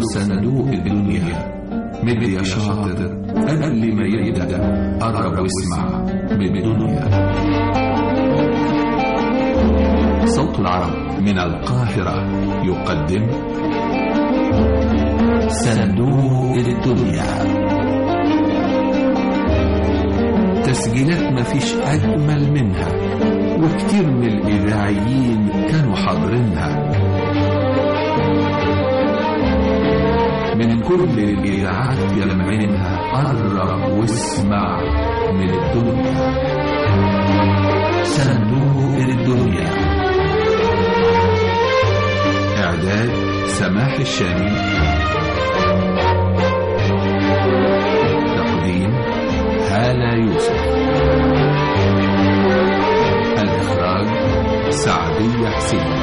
صندوق الدنيا مد يا شاطر قبل ما يبدأ قرب واسمع بالدنيا صوت العرب من القاهرة يقدم صندوق الدنيا تسجيلات مفيش أجمل منها وكتير من الإذاعيين كانوا حاضرينها من كل الإذاعات يلمعينها قرب واسمع من الدنيا صندوق الدنيا إعداد سماح الشامي تقديم هالة يوسف الإخراج سعدية حسين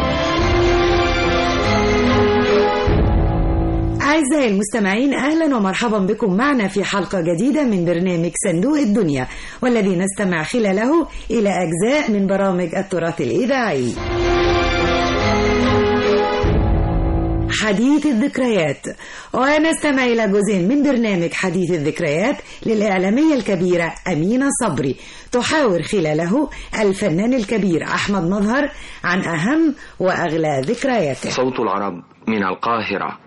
أعزائي المستمعين أهلا ومرحبا بكم معنا في حلقة جديدة من برنامج صندوق الدنيا والذي نستمع خلاله إلى أجزاء من برامج التراث الإذاعي حديث الذكريات ونستمع إلى جزء من برنامج حديث الذكريات للإعلامية الكبيرة أمينة صبري تحاور خلاله الفنان الكبير أحمد مظهر عن أهم وأغلى ذكرياته صوت العرب من القاهرة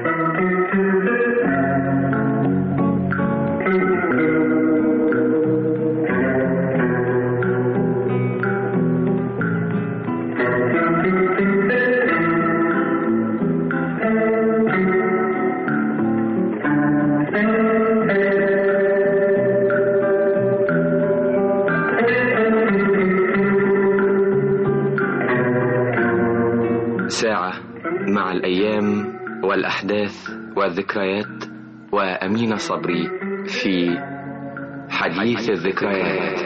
ساعة مع الأيام والأحداث والذكريات وأمين صبري في حديث الذكريات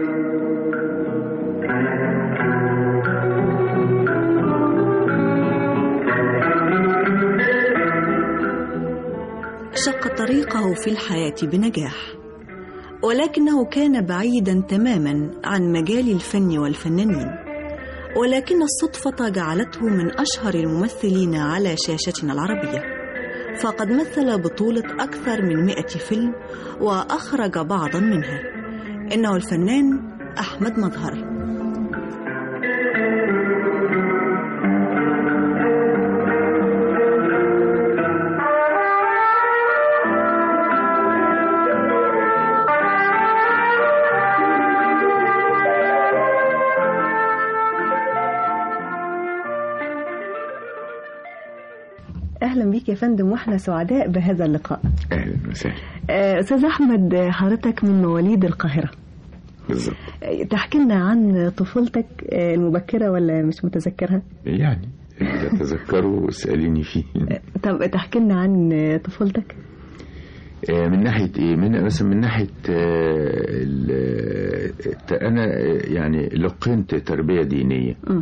شق طريقه في الحياة بنجاح ولكنه كان بعيدا تماما عن مجال الفن والفنانين ولكن الصدفة جعلته من أشهر الممثلين على شاشتنا العربية فقد مثل بطولة أكثر من مئة فيلم وأخرج بعضا منها إنه الفنان أحمد مظهر اهلا بيك يا فندم واحنا سعداء بهذا اللقاء اهلا وسهلا آه، استاذ احمد حضرتك من مواليد القاهره بالظبط آه، تحكي لنا عن طفولتك آه، المبكره ولا مش متذكرها يعني اللي اتذكره اساليني فيه طب تحكي لنا عن طفولتك آه، من ناحيه ايه من مثلا من ناحيه آه، ال- الت- انا آه، يعني لقنت تربيه دينيه م.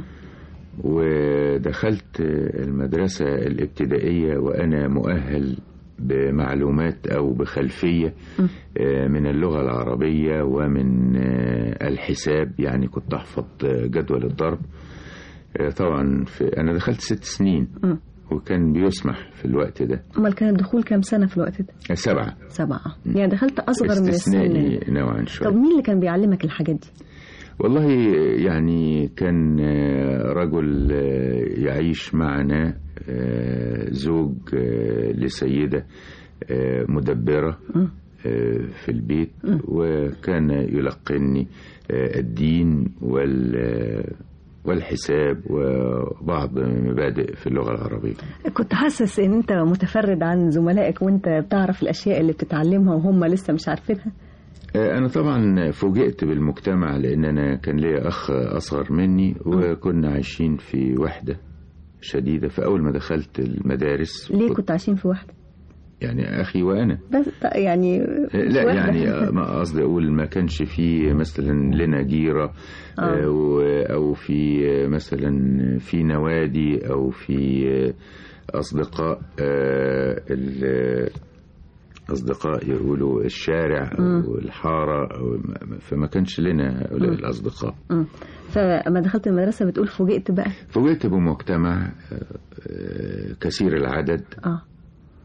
ودخلت المدرسة الابتدائية وأنا مؤهل بمعلومات أو بخلفية آه، من اللغة العربية ومن آه، الحساب يعني كنت أحفظ آه، جدول الضرب آه، طبعا في أنا دخلت ست سنين م. وكان بيسمح في الوقت ده امال كان الدخول كام سنه في الوقت ده آه، سبعة سبعه يعني دخلت اصغر من استثنائي السن نوعا شوية طب مين اللي كان بيعلمك الحاجات دي والله يعني كان آه، رجل آه، يعيش معنا آه، زوج آه، لسيدة آه، مدبرة م. آه، في البيت وكان يلقني آه، الدين وال آه، والحساب وبعض مبادئ في اللغة العربية كنت حاسس ان انت متفرد عن زملائك وانت بتعرف الاشياء اللي بتتعلمها وهم لسه مش عارفينها آه، أنا طبعا فوجئت بالمجتمع لأن أنا كان ليا أخ أصغر مني وكنا عايشين في وحدة شديدة فأول ما دخلت المدارس ليه كنت عايشين في واحده يعني أخي وأنا بس يعني لا واحدة. يعني آه، ما قصدي أقول ما كانش في مثلا لنا جيرة آه. آه، و- أو في آه، مثلا في نوادي أو في آه، أصدقاء آه، ال- أصدقاء يقولوا الشارع أو الحارة أو ما- فما كانش لنا هؤلاء الأصدقاء مم. فلما دخلت المدرسة بتقول فوجئت بقى فوجئت بمجتمع آه، آه، كثير العدد اه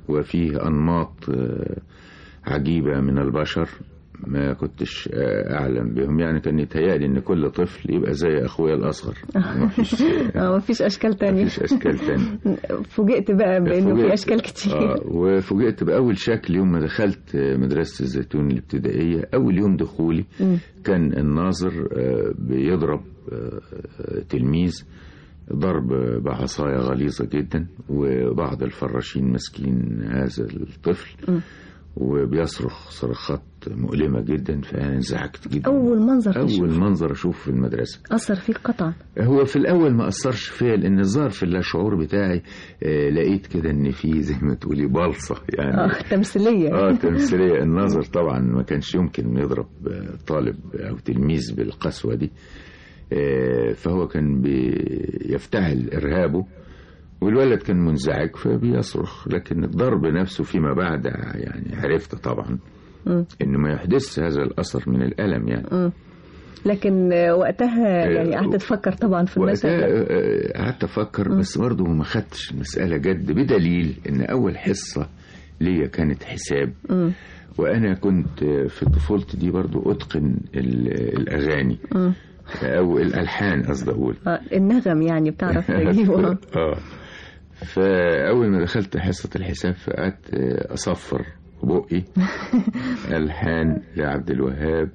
وفيه أنماط آه، عجيبة من البشر ما كنتش آه، أعلم بهم يعني كان يتهيألي إن كل طفل يبقى زي أخويا الأصغر ما فيش اه مفيش اشكال تانية مفيش أشكال تانية فوجئت بقى بانه في فوجئت- اشكال كتير آه وفوجئت بأول شكل يوم ما دخلت آه، مدرسة الزيتون الابتدائية أول يوم دخولي مم. كان الناظر آه، بيضرب آه، آه، تلميذ ضرب بعصاية غليظة جدا وبعض الفراشين ماسكين هذا الطفل مم. وبيصرخ صرخات مؤلمة جدا فأنا انزعجت جدا اول منظر أول تشوف منظر أشوفه في المدرسة اثر فيك قطعا هو في الأول ما أثرش فيا لأن الظاهر في اللاشعور بتاعي آه، لقيت كده إن في زي ما تقولي بلصة يعني اه تمثيليه اه تمثيلية النظر طبعا ما كانش يمكن يضرب آه، طالب او تلميذ بالقسوة دي آه، فهو كان بيفتعل ارهابه والولد كان منزعج فبيصرخ لكن الضرب نفسه فيما بعد يعني عرفت طبعا مم. انه ما يحدث هذا الاثر من الالم يعني مم. لكن آه، وقتها يعني قعدت تفكر طبعا في المشهد وقتها ده. آه، قعدت افكر بس برضه ما خدتش المساله جد بدليل ان اول حصه ليا كانت حساب مم. وانا كنت في طفولتي دي برضو اتقن ال- الاغاني مم. او الالحان قصدي اقول آه، النغم يعني بتعرف تجيبه اه فاول ما دخلت حصه الحساب فقعدت اصفر بقي الحان لعبد الوهاب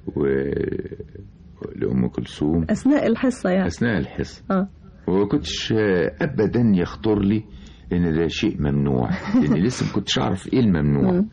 ولام كلثوم اثناء الحصه يعني اثناء الحصه اه وما كنتش ابدا يخطر لي ان ده شيء ممنوع لاني لسه ما كنتش اعرف ايه الممنوع مم.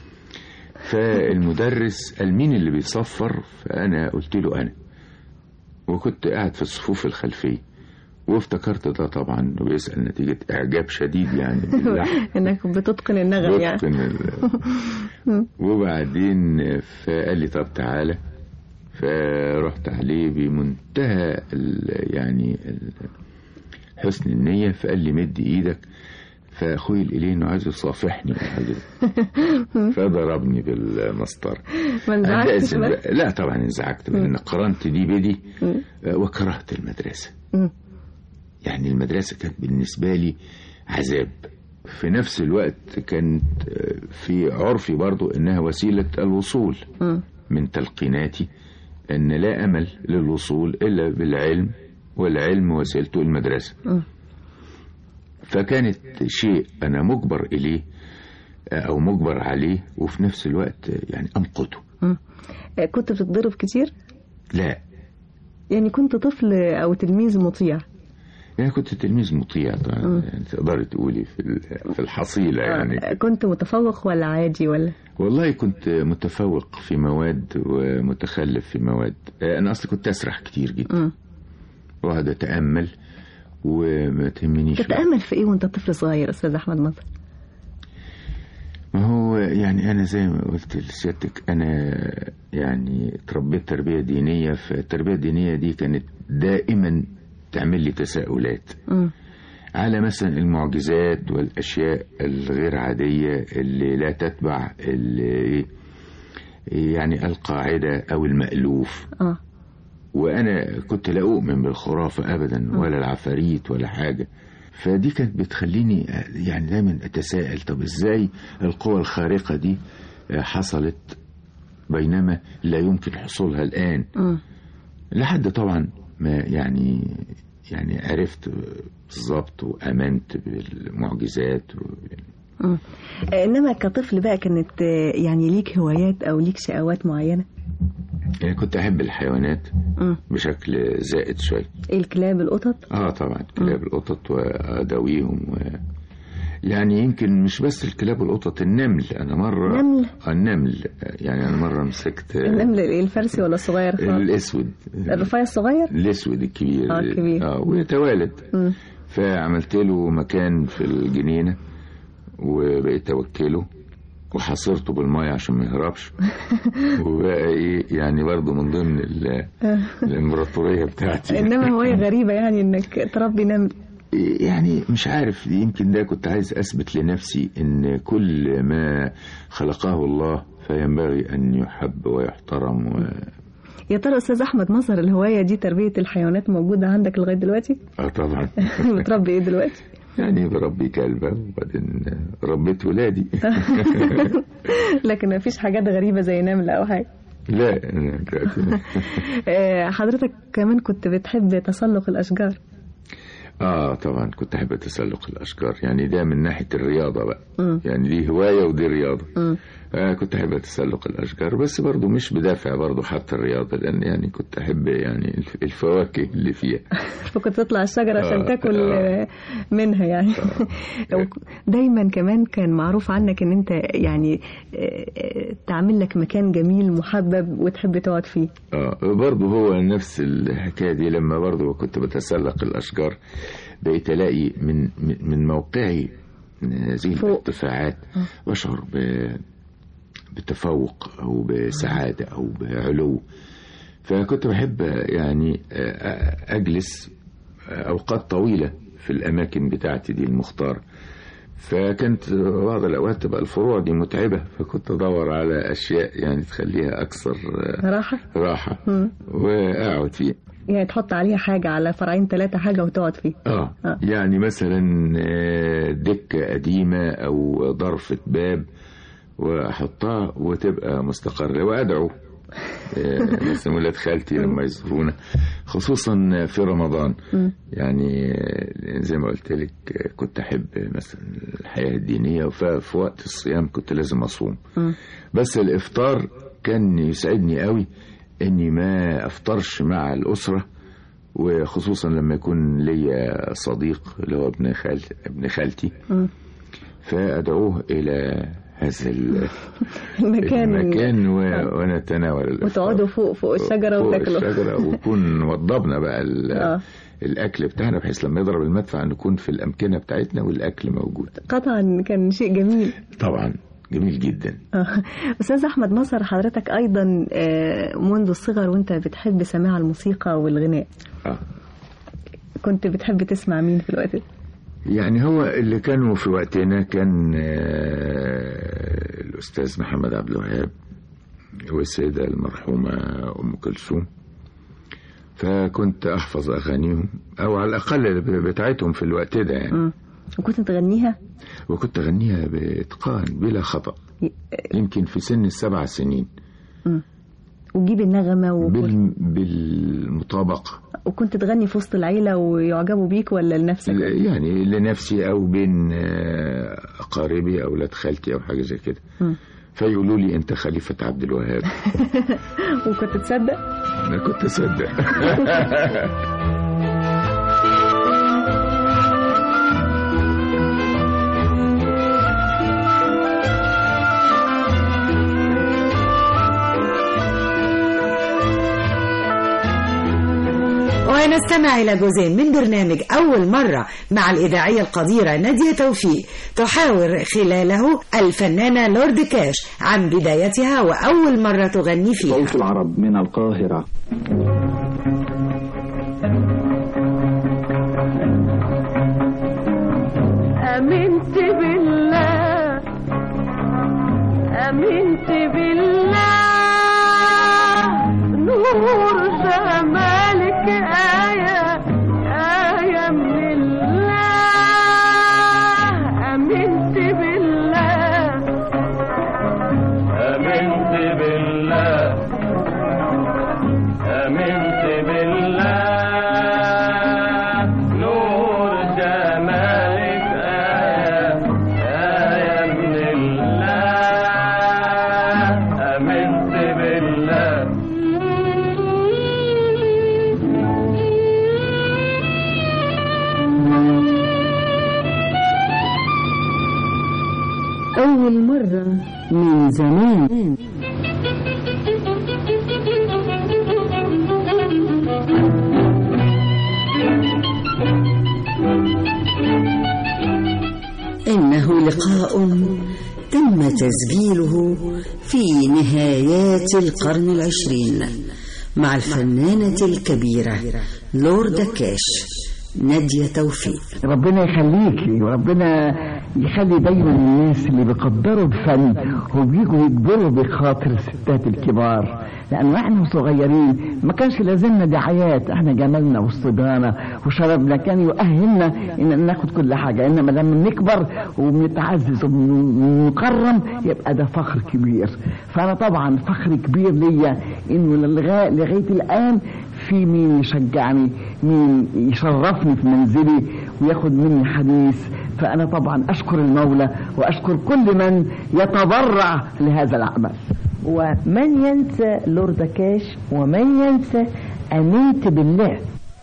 فالمدرس قال مين اللي بيصفر فانا قلت له انا وكنت قاعد في الصفوف الخلفيه وافتكرت ده طبعا وبيسال نتيجه اعجاب شديد يعني باللحن انك بتتقن النغم يعني بتقن ال- وبعدين فقال لي طب تعالى فرحت عليه بمنتهى ال- يعني ال- حسن النية فقال لي مد ايدك فاخوي الالين عايز يصافحني ولا حاجة. فضربني بالمسطره ما انزعجتش أندأت- بقى؟ لا طبعا انزعجت لان قرنت دي بدي آه، وكرهت المدرسه مم. يعني المدرسة كانت بالنسبة لي عذاب في نفس الوقت كانت آه، في عرفي برضو انها وسيلة الوصول مم. من تلقيناتي ان لا امل للوصول الا بالعلم والعلم وسيلته المدرسة مم. فكانت شيء انا مجبر اليه آه، او مجبر عليه وفي نفس الوقت آه، يعني امقته مم. آه، كنت بتتضرب كتير لا يعني كنت طفل او تلميذ مطيع انا كنت تلميذ مطيع طبعا يعني تقدري تقولي في ال- في الحصيلة يعني آه، كنت متفوق ولا عادي ولا والله كنت متفوق في مواد ومتخلف في مواد آه، انا اصلا كنت اسرح كتير جدا مم. واقعد اتامل وما تهمنيش بقى. تتامل في ايه وانت طفل صغير استاذ احمد مصر ما هو يعني انا زي ما قلت لسيادتك انا يعني اتربيت تربيه دينيه فالتربيه الدينيه دي كانت دائما تعمل لي تساؤلات مم. على مثلا المعجزات والاشياء الغير عاديه اللي لا تتبع اللي يعني القاعده او المالوف اه وانا كنت لا اؤمن بالخرافه ابدا ولا العفاريت ولا حاجه فدي كانت بتخليني يعني دايما اتساءل طب ازاي القوى الخارقه دي حصلت بينما لا يمكن حصولها الان مم. لحد طبعا ما يعني يعني عرفت بالظبط وامنت بالمعجزات و... مم. آه، انما كطفل بقى كانت آه، يعني ليك هوايات او ليك شقوات معينه يعني كنت احب الحيوانات مم. بشكل زائد شويه الكلاب القطط اه طبعا كلاب القطط واداويهم و... يعني يمكن مش بس الكلاب والقطط النمل انا مره نمل؟ آه، النمل يعني انا مره مسكت النمل الايه الفرسي ولا الصغير خالص الاسود الرفايع الصغير الاسود الكبير آه، كبير. اه ويتوالد مم. فعملت له مكان في الجنينه وبقيت اوكله وحاصرته بالميه عشان ما يهربش وبقى ايه يعني برضه من ضمن ال- الامبراطوريه بتاعتي انما هوايه غريبه يعني انك تربي نمل يعني مش عارف يمكن ده كنت عايز اثبت لنفسي ان كل ما خلقه الله فينبغي ان يحب ويحترم و... يا ترى استاذ احمد مصر الهوايه دي تربيه الحيوانات موجوده عندك لغايه دلوقتي اه طبعا بتربي ايه دلوقتي يعني بربي كلبة وبعدين ربيت ولادي لكن ما فيش حاجات غريبة زي نملة أو حاجة لا أنا دلوقتي- آه، حضرتك كمان كنت بتحب تسلق الأشجار اه طبعا كنت احب تسلق الاشجار يعني ده من ناحيه الرياضه بقى مم. يعني دي هوايه ودي رياضه مم. آه كنت احب تسلق الاشجار بس برضو مش بدافع برضو حتى الرياضه لان يعني كنت احب يعني الف- الفواكه اللي فيها فكنت تطلع الشجرة عشان آه، تاكل آه. آه، منها يعني دايما كمان كان معروف عنك ان انت يعني آه، آه، تعمل لك مكان جميل محبب وتحب تقعد فيه اه برضه هو نفس الحكايه دي لما برضه كنت بتسلق الاشجار بقيت الاقي من من- من موقعي هذه فوق. الارتفاعات بشعر ب- بتفوق او بسعاده او بعلو فكنت بحب يعني آه، اجلس اوقات طويله في الاماكن بتاعتي دي المختاره فكانت بعض الاوقات تبقى الفروع دي متعبه فكنت ادور على اشياء يعني تخليها اكثر آه، راحة راحه مم. واقعد فيه يعني تحط عليها حاجة على فرعين ثلاثة حاجة وتقعد فيه اه آه. يعني مثلا آه، دكه قديمه او ضرفه باب واحطها وتبقى مستقره وادعو آه، مثلا ولاد خالتي لما يزورونا خصوصا في رمضان مم. يعني آه، زي ما قلت لك آه، كنت احب مثلا الحياه الدينيه ففي وقت الصيام كنت لازم اصوم مم. بس الافطار كان يسعدني قوي اني ما افطرش مع الاسره وخصوصا لما يكون ليا صديق اللي هو ابن خال ابن خالتي مم. فادعوه الى هذا ال- المكان المكان و... آه. ونتناول الافطار وتقعدوا فوق فوق الشجرة فوق وتاكلوا الشجره ونكون وضبنا بقى ال... آه. الاكل بتاعنا بحيث لما يضرب المدفع نكون في الامكنه بتاعتنا والاكل موجود قطعا كان شيء جميل طبعا جميل جدا آه. أستاذ أحمد نصر حضرتك أيضا آه، منذ الصغر وأنت بتحب سماع الموسيقى والغناء اه كنت بتحب تسمع مين في الوقت ده؟ يعني هو اللي كانوا في وقتنا كان آه، الأستاذ محمد عبد الوهاب والسيدة المرحومة أم كلثوم فكنت أحفظ أغانيهم أو على الأقل بتاعتهم في الوقت ده يعني مم. وكنت تغنيها وكنت أغنيها بإتقان بلا خطأ يمكن في سن السبع سنين وتجيب النغمة و... بال... بالمطابقة وكنت تغني في وسط العيلة ويعجبوا بيك ولا لنفسك؟ يعني لنفسي أو بين آه، أقاربي أو ولاد خالتي أو حاجة زي كده مم. فيقولوا لي أنت خليفة عبد الوهاب وكنت تصدق؟ أنا كنت أصدق ونستمع إلى جزء من برنامج أول مرة مع الإذاعية القديرة نادية توفيق تحاور خلاله الفنانة لورد كاش عن بدايتها وأول مرة تغني فيها صوت العرب من القاهرة آمنت بالله آمنت بالله نور جمالك آية آية من الله آمنت بالله آمنت بالله آمنت بالله نور جمالك آية آية من الله آمنت بالله أول مرة من زمان إنه لقاء تم تسجيله في نهايات القرن العشرين مع الفنانة الكبيرة لوردا كاش نادية توفيق ربنا يخليكي وربنا يخلي دايما الناس اللي بيقدروا الفن وبيجوا يكبروا بخاطر الستات الكبار لأن احنا صغيرين ما كانش لازمنا دعايات احنا جمالنا والصبانة وشربنا كان يؤهلنا ان ناخد كل حاجة انما لما نكبر وبنتعزز وبنكرم يبقى ده فخر كبير فانا طبعا فخر كبير ليا انه لغاية, لغاية الان في مين يشجعني مين يشرفني في منزلي وياخد مني حديث فأنا طبعا أشكر المولى وأشكر كل من يتبرع لهذا العمل ومن ينسى لورد كاش ومن ينسى أمنت بالله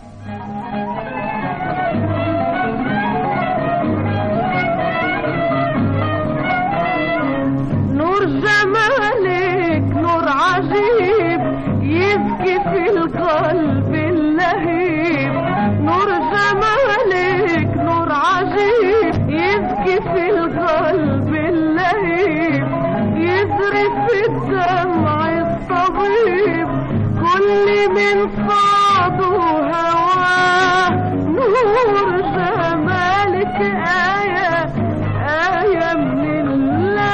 نور جمالك نور عجيب يبكي في القلب اللهيب نور جمالك نور عجيب يبكي في القلب اللهيب يذرف في الدمع الطبيب كل من صعده هواه نور جمالك آية آية من الله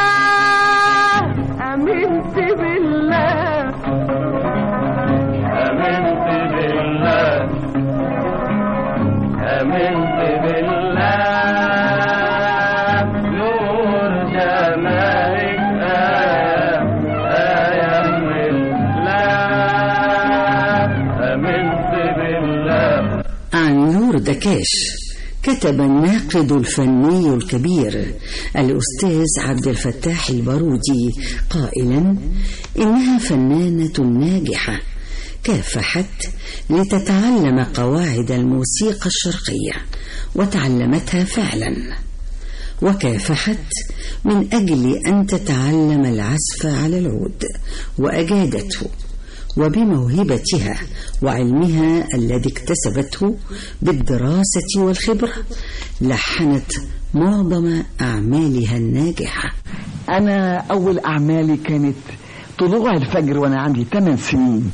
آمنت بالله آمنت بالله آمنت بالله نور جمالك آية آية من الله آمنت بالله عن نور دكاش كتب الناقد الفني الكبير الأستاذ عبد الفتاح البارودي قائلا إنها فنانة ناجحة كافحت لتتعلم قواعد الموسيقى الشرقية وتعلمتها فعلا وكافحت من أجل أن تتعلم العزف على العود وأجادته وبموهبتها وعلمها الذي اكتسبته بالدراسة والخبرة لحنت معظم أعمالها الناجحة أنا أول أعمالي كانت طلوع الفجر وأنا عندي 8 سنين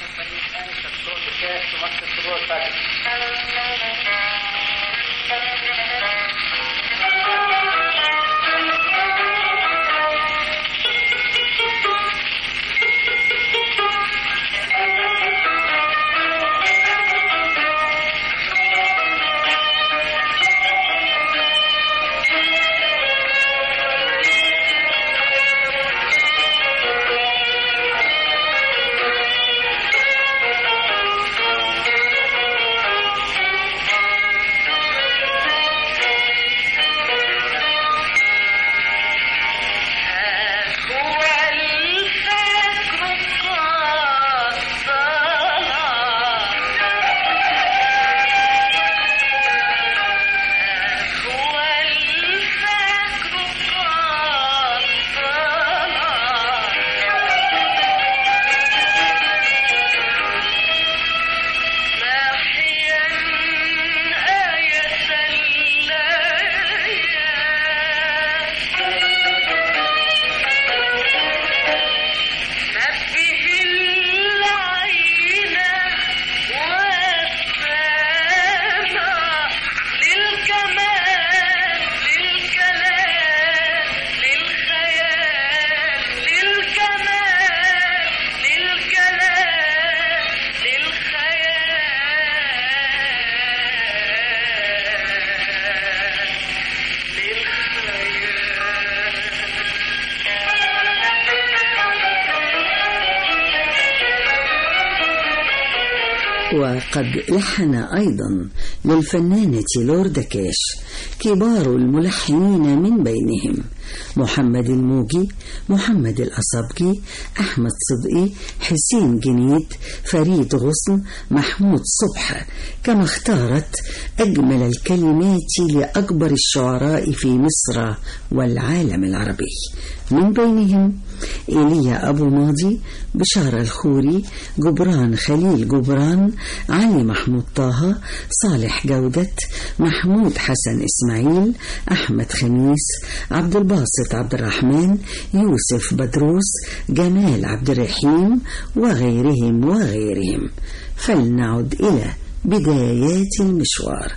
وقد لحن أيضا للفنانة لورد كاش كبار الملحنين من بينهم محمد الموجي محمد الأصبجي أحمد صدقي حسين جنيد فريد غصن محمود صبح كما اختارت أجمل الكلمات لأكبر الشعراء في مصر والعالم العربي من بينهم إيليا أبو ماضي بشارة الخوري جبران خليل جبران علي محمود طه صالح جودة محمود حسن إسماعيل أحمد خميس عبد الباسط عبد الرحمن يوسف بدروس جمال عبد الرحيم وغيرهم وغيرهم فلنعد إلى بدايات المشوار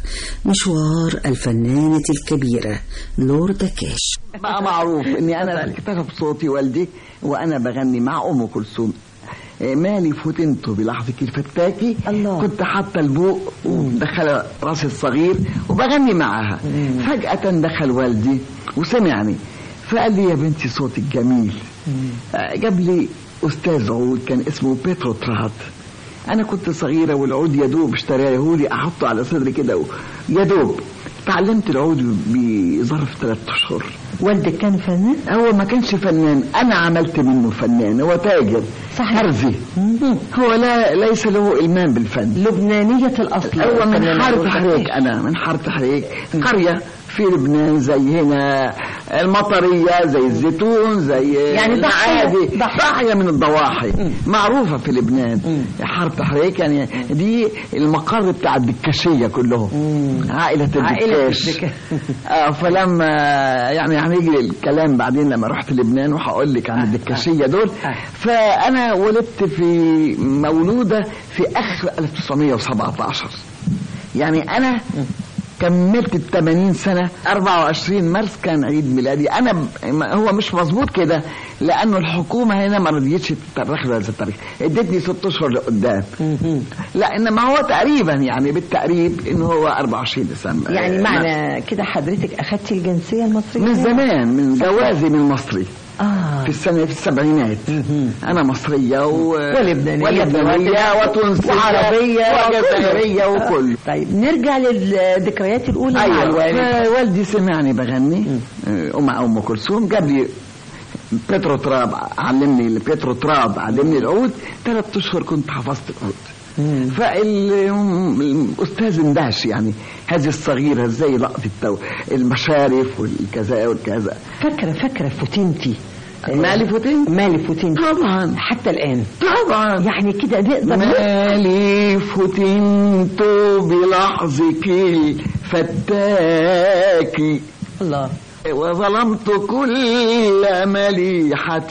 مشوار الفنانة الكبيرة لورد كاش بقى معروف اني انا اللي اكتشف صوتي والدي وانا بغني مع ام كلثوم آه، مالي فتنته بلحظة الفتاكي الله. كنت حاطة البوق ودخل راسي الصغير وبغني معها فجأة دخل والدي وسمعني فقال لي يا بنتي صوتك جميل آه، جاب لي أستاذ عود كان اسمه بيترو ترات أنا كنت صغيرة والعود يا دوب اشتراه لي أحطه على صدري كده و- يا دوب تعلمت العود بظرف ثلاث أشهر والدك كان فنان هو ما كانش فنان انا عملت منه فنان هو تاجر صحيح. حرزي هو لا ليس له المام بالفن لبنانية الأصل هو من فنان حارة لورد حريك كاش. انا من حارة حريك قرية في لبنان زي هنا المطرية زي الزيتون زي يعني ضاحية- المعادي ضاحية. ضاحية من الضواحي معروفة في لبنان حارة حريك يعني دي المقر بتاع الدكاشية كلهم عائلة عائلة الدكاش الدكاش. آه فلما يعني هنيجي الكلام بعدين لما رحت لبنان وهقول لك عن الدكاشيه دول فانا ولدت في مولوده في اخر 1917 يعني انا كملت ال 80 سنة 24 مارس كان عيد ميلادي أنا ب... ما- هو مش مظبوط كده لأنه الحكومة هنا ما رضيتش تترخ لي هذا التاريخ ادتني ست أشهر لقدام لا إنما هو تقريبا يعني بالتقريب إنه هو 24 ديسمبر يعني آه، معنى كده حضرتك أخدتي الجنسية المصرية من زمان من جوازي من مصري آه في السنة في السبعينات أنا مصرية و... ولبنانية ولبنانية وتونسية وعربية وجزائرية وكل طيب نرجع للذكريات الأولى مع ايوه الوالد فوالدي سمعني بغني آه، مع ام كلثوم جاب لي بيترو تراب علمني بيترو تراب علمني العود ثلاث اشهر كنت حفظت العود فالاستاذ اندهش يعني هذه الصغيره ازاي لقطت التو المشارف والكذا والكذا فاكرة فاكرة فتنتي مالي فتنت مالي فتنتي طبعا حتى الآن طبعا يعني كده نقدر مالي فتنت بلحظك الفتاك الله وظلمت كل مليحة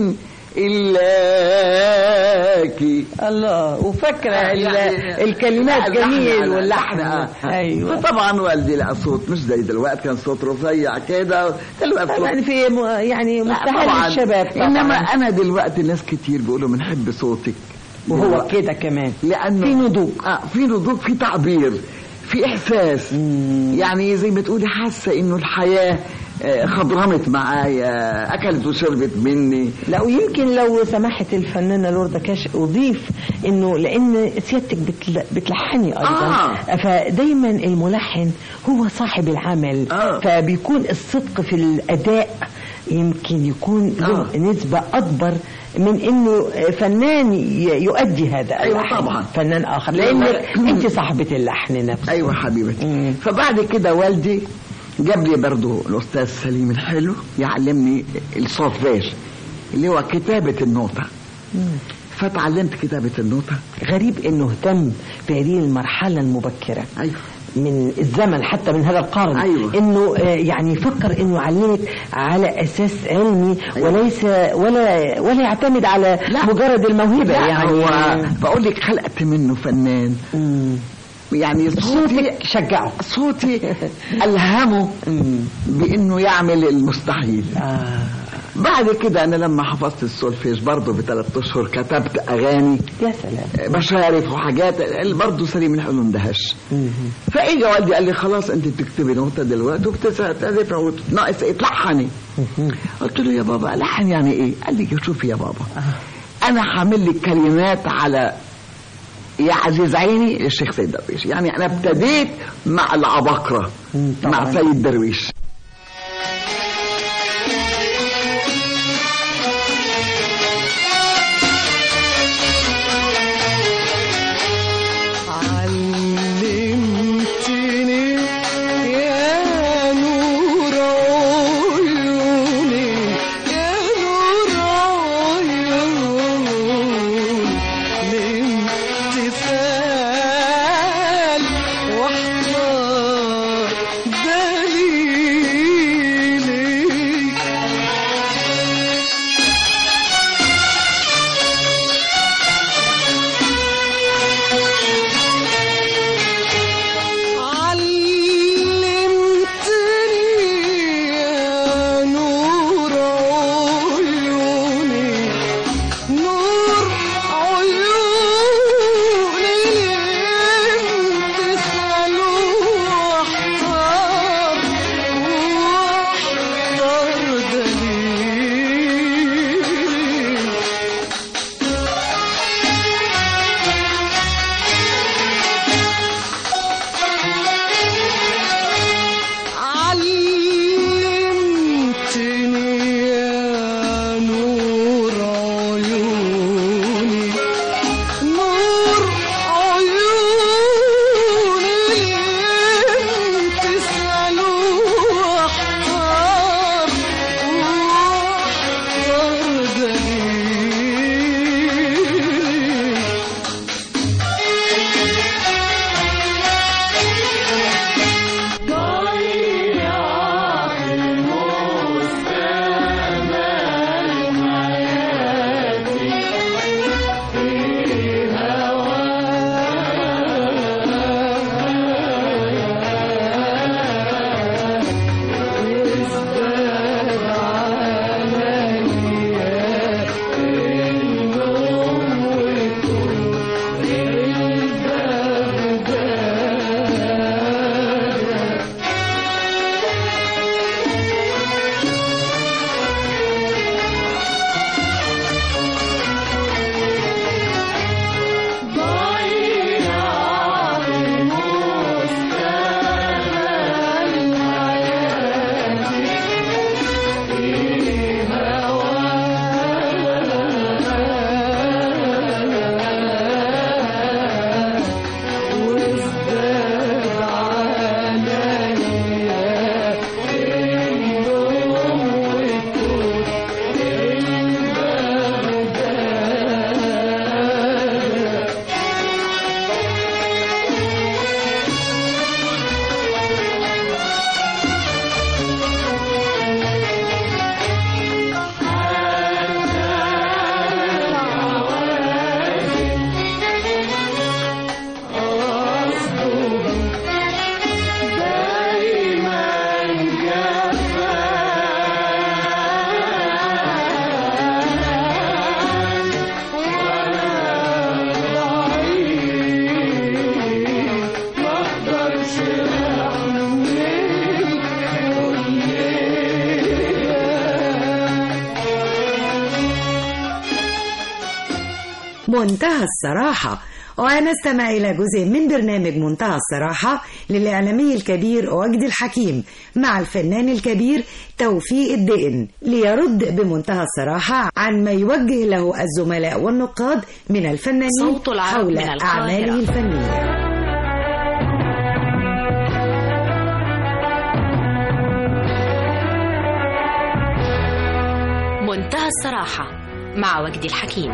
إلاك الله وفاكرة ال- يعني- الكلمات اللحن جميل على- واللحن آه. أيوة فطبعا والدي لا صوت مش زي دلوقتي كان صوت رفيع كده دلوقتي صوت يعني في م- يعني لا مستحيل طبعا الشباب طبعا انما انا دلوقتي ناس كتير بيقولوا بنحب صوتك وهو دلوقتي. كده كمان لانه في نضوج اه في نضوج في تعبير في احساس يعني زي ما تقولي حاسه انه الحياه آه، خضرمت معايا اكلت وشربت مني لا ويمكن لو سمحت الفنانة لوردا كاش أضيف إنه لأن سيادتك بتل... بتلحني أيضا آه. فدايما الملحن هو صاحب العمل آه. فبيكون الصدق في الأداء يمكن يكون له آه. نسبة أكبر من إنه فنان ي- يؤدي هذا أيوة اللحن. طبعا. فنان آخر لا، لأن لا. أنت صاحبة اللحن نفسه ايوه حبيبتي مم. فبعد كده والدي جاب لي برضه الاستاذ سليم الحلو يعلمني السولفيج اللي هو كتابه النوتة فتعلمت كتابه النوتة غريب انه اهتم بهذه المرحله المبكره ايوه من الزمن حتى من هذا القرن أيوة. انه آه، يعني يفكر انه يعلمك على اساس علمي أيوة. وليس ولا ولا يعتمد على لا. مجرد الموهبه لا يعني هو بقول لك خلقت منه فنان مم. يعني صوتي صوتك شجعه صوتي الهمه بانه يعمل المستحيل آه. بعد كده انا لما حفظت السولفيج برضه بثلاث اشهر كتبت اغاني يا سلام مشارف وحاجات برضه سليم الحلو اندهش فاجى والدي قال لي خلاص انت بتكتبي نوتة دلوقتي وبتعزفي وناقص ايه تلحني قلت له يا بابا لحن يعني ايه قال لي شوفي يا بابا انا هعمل لك كلمات على يا عزيز عيني الشيخ سيد درويش يعني انا ابتديت مع العباقرة مع طبعاً. سيد درويش علمتني يا نور عيوني يا نور عيوني الامتثال واحضر دليل منتهى الصراحة ونستمع إلى جزء من برنامج منتهى الصراحة للإعلامي الكبير وجدي الحكيم مع الفنان الكبير توفيق الدقن ليرد بمنتهى الصراحة عن ما يوجه له الزملاء والنقاد من الفنانين صوت العرب حول من القاهرة. أعماله الفنية منتهى الصراحة مع وجدي الحكيم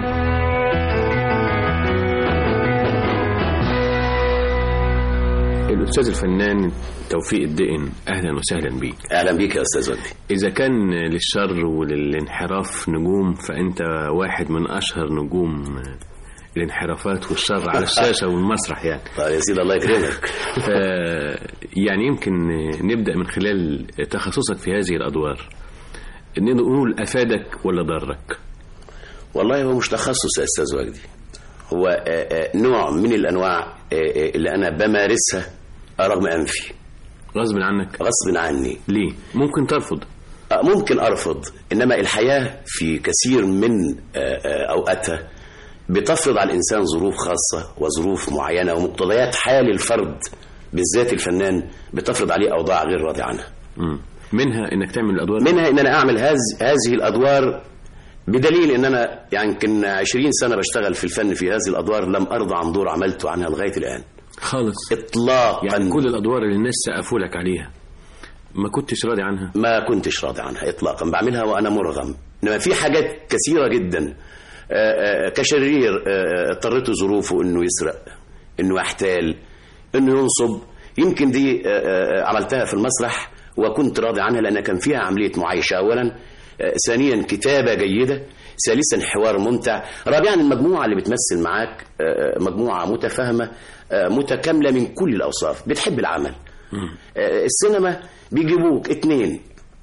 الأستاذ الفنان توفيق الدقن أهلا وسهلا بيك أهلا بيك يا أستاذ وجدي إذا كان للشر وللانحراف نجوم فأنت واحد من أشهر نجوم الانحرافات والشر على الشاشة والمسرح يعني طيب يا سيدي الله يكرمك ف يعني يمكن نبدأ من خلال تخصصك في هذه الأدوار نقدر نقول أفادك ولا ضرك والله هو مش تخصص يا أستاذ وجدي هو آه، آه، نوع من الأنواع آه، آه، اللي أنا بمارسها رغم أنفي غصب عنك غصب عني ليه ممكن ترفض آه، ممكن أرفض إنما الحياة في كثير من آه، آه، أوقاتها بتفرض على الإنسان ظروف خاصة وظروف معينة ومقتضيات حال الفرد بالذات الفنان بتفرض عليه أوضاع غير راضي عنها مم. منها انك تعمل الادوار منها ان انا اعمل هذه هذه الادوار بدليل ان انا يعني يمكن 20 سنه بشتغل في الفن في هذه الادوار لم ارضى عن دور عملته عنها لغايه الان خالص اطلاقا يعني كل الادوار اللي الناس سقفوا لك عليها ما كنتش راضي عنها ما كنتش راضي عنها اطلاقا بعملها وانا مرغم انما في حاجات كثيره جدا آه، آه، كشرير آه، اضطرته ظروفه انه يسرق انه يحتال انه ينصب يمكن دي آه، آه، عملتها في المسرح وكنت راضي عنها لان كان فيها عمليه معايشه اولا آه، ثانيا كتابه جيده ثالثا حوار ممتع رابعا المجموعه اللي بتمثل معاك آه، مجموعه متفاهمه آه، متكامله من كل الاوصاف بتحب العمل آه، السينما بيجيبوك اتنين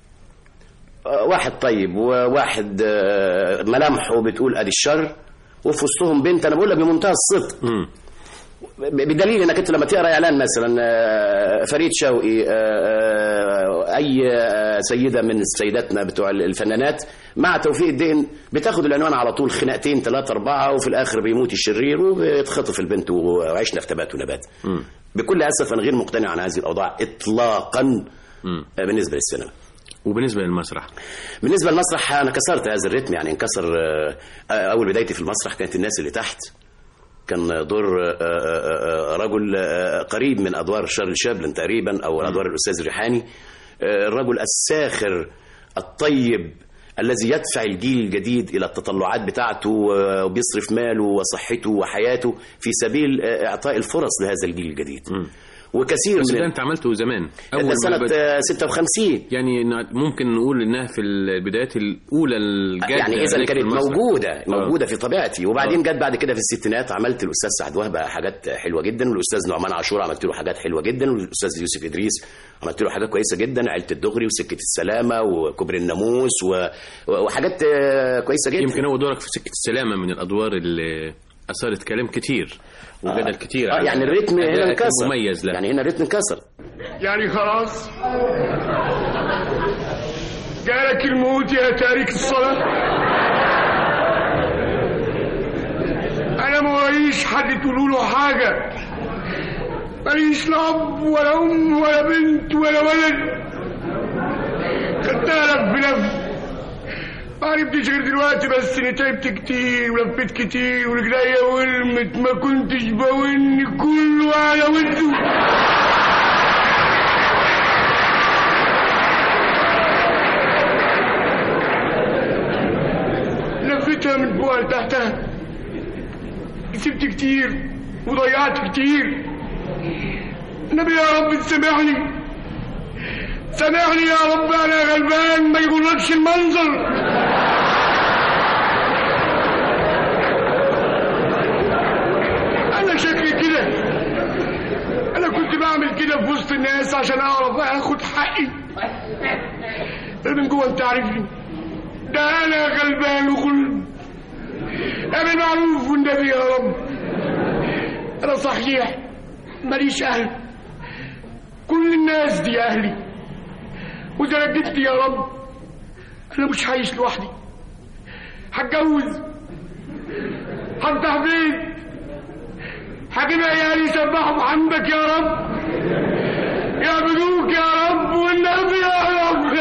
آه، واحد طيب وواحد آه، ملامحه بتقول ادي الشر وفي وسطهم بنت انا بقول لك بمنتهى الصدق ب- بدليل انك انت لما تقرا اعلان مثلا آه، فريد شوقي آه، آه، اي آه، سيده من سيداتنا بتوع الفنانات مع توفيق الدين بتاخد العنوان على طول خناقتين ثلاثه اربعه وفي الاخر بيموت الشرير وبيتخطف البنت وعشنا في تبات ونبات بكل اسف انا غير مقتنع عن هذه الاوضاع اطلاقا آه، بالنسبه للسينما وبالنسبه للمسرح بالنسبه للمسرح انا كسرت هذا الريتم يعني انكسر آه، اول بدايتي في المسرح كانت الناس اللي تحت كان دور آه، آه، آه، رجل آه، قريب من ادوار شارل شابلن تقريبا او ادوار الاستاذ الريحاني آه، الرجل الساخر الطيب الذي يدفع الجيل الجديد الى التطلعات بتاعته آه، وبيصرف ماله وصحته وحياته في سبيل آه، اعطاء الفرص لهذا الجيل الجديد وكثير بس من ده انت عملته زمان ده ما سنة بدأت. آه، 56 يعني إن- ممكن نقول انها في البدايات الاولى الجاده يعني اذا ليك في كانت المسرح. موجوده موجوده آه. في طبيعتي وبعدين جت بعد كده في الستينات عملت الاستاذ سعد وهبه حاجات حلوه جدا والاستاذ نعمان عاشور عملت له حاجات حلوه جدا والاستاذ يوسف ادريس عملت له حاجات كويسه جدا عيله الدغري وسكه السلامه وكبر الناموس و... وحاجات آه، كويسه جدا يمكن هو دورك في سكه السلامه من الادوار اللي اثارت كلام كتير وجدل كتير آه على يعني الريتم هنا أدائك انكسر المميز له يعني هنا الريتم انكسر يعني خلاص جالك الموت يا تارك الصلاة أنا ما وريش حد تقولوا له حاجة ماليش لا أب ولا أم ولا بنت ولا ولد خدتها لف بلف ما عرفتش غير دلوقتي بس اني تعبت كتير ولفيت كتير ورجليا ولمت ما كنتش بون كله على وده لفيتها من فوق لتحتها كسبت كتير وضيعت كتير النبي يا رب تسامحني سامحني يا رب انا غلبان ما يغركش المنظر انا شكلي كده انا كنت بعمل كده في وسط الناس عشان اعرف اخد حقي ده من جوه انت عارفني ده انا غلبان وغلب انا معروف والنبي يا رب انا صحيح ماليش اهل كل الناس دي اهلي واذا رددت يا رب انا مش عايش لوحدي هتجوز حمد حميد حاكم عيالي يسبحوا عندك يا رب يعبدوك يا رب والنبي يا رب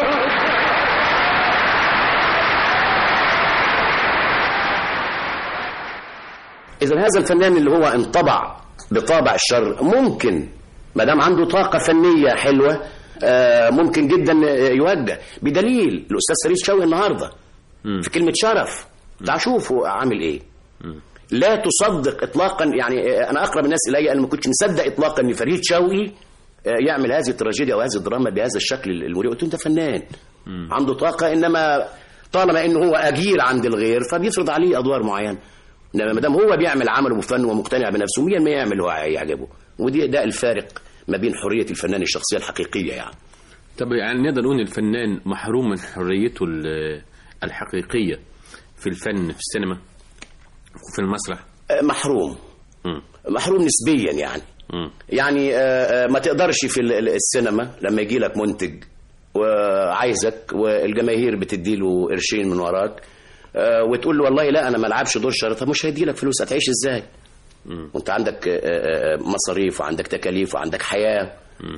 إذا هذا الفنان اللي هو انطبع بطابع الشر ممكن ما دام عنده طاقة فنية حلوة آه، ممكن جدا يوجه بدليل الأستاذ فريد شوقي النهاردة في كلمة شرف تعال شوفوا عامل إيه لا تصدق إطلاقا يعني آه، أنا أقرب الناس إلي أنا ما كنتش مصدق إطلاقا إن فريد شوقي آه، يعمل هذه التراجيديا أو هذه الدراما بهذا الشكل المريب قلت له أنت فنان عنده طاقة إنما طالما إنه هو أجير عند الغير فبيفرض عليه أدوار معينة انما ما دام هو بيعمل عمله بفن ومقتنع بنفسه 100% يعمل هو يعجبه ودي ده الفارق ما بين حريه الفنان الشخصيه الحقيقيه يعني طب يعني نقدر نقول الفنان محروم من حريته ال- الحقيقية في الفن في السينما وفي المسرح آه، محروم محروم نسبيا يعني يعني آه، آه، ما تقدرش في ال- ال- السينما لما يجي لك منتج وعايزك والجماهير بتديله قرشين من وراك آه، وتقول له والله لا انا ما العبش دور شر طب مش هيدي لك فلوس هتعيش ازاي وانت عندك آه، آه، مصاريف وعندك تكاليف وعندك حياه